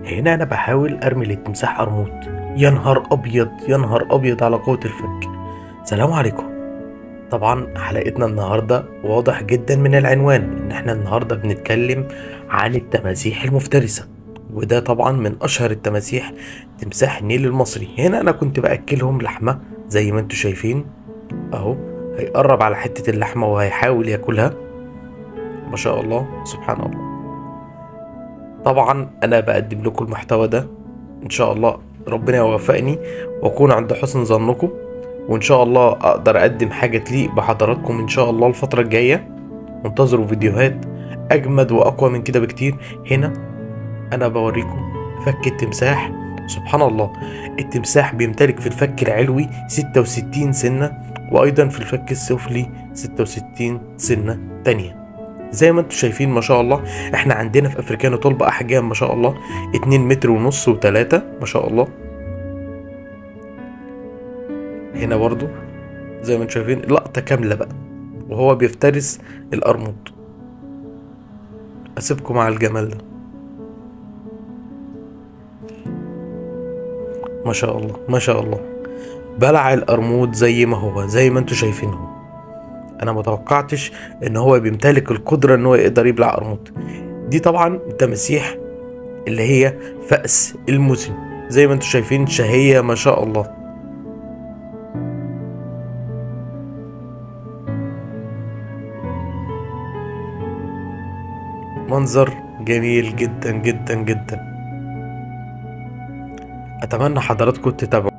هنا انا بحاول ارمي للتمساح قرموط يا نهار ابيض يا نهار ابيض على قوة الفك سلام عليكم طبعا حلقتنا النهاردة واضح جدا من العنوان ان احنا النهاردة بنتكلم عن التماسيح المفترسة وده طبعا من اشهر التماسيح تمساح النيل المصري هنا انا كنت باكلهم لحمة زي ما انتوا شايفين اهو هيقرب على حتة اللحمة وهيحاول ياكلها ما شاء الله سبحان الله طبعا انا بقدم لكم المحتوى ده ان شاء الله ربنا يوفقني واكون عند حسن ظنكم وان شاء الله اقدر اقدم حاجه تليق بحضراتكم ان شاء الله الفتره الجايه انتظروا فيديوهات اجمد واقوى من كده بكتير هنا انا بوريكم فك التمساح سبحان الله التمساح بيمتلك في الفك العلوي 66 سنه وايضا في الفك السفلي 66 سنه تانيه زي ما انتم شايفين ما شاء الله احنا عندنا في افريكانو طلبة احجام ما شاء الله 2 متر ونص و3 ما شاء الله هنا برضو زي ما انتم شايفين لقطة كاملة بقى وهو بيفترس القرموط اسيبكم مع الجمال ده ما شاء الله ما شاء الله بلع القرموط زي ما هو زي ما انتم شايفينه انا ما توقعتش ان هو بيمتلك القدره ان هو يقدر يبلع قرموط دي طبعا التماسيح اللي هي فأس الموسم زي ما انتم شايفين شهية ما شاء الله منظر جميل جدا جدا جدا اتمنى حضراتكم تتابعوا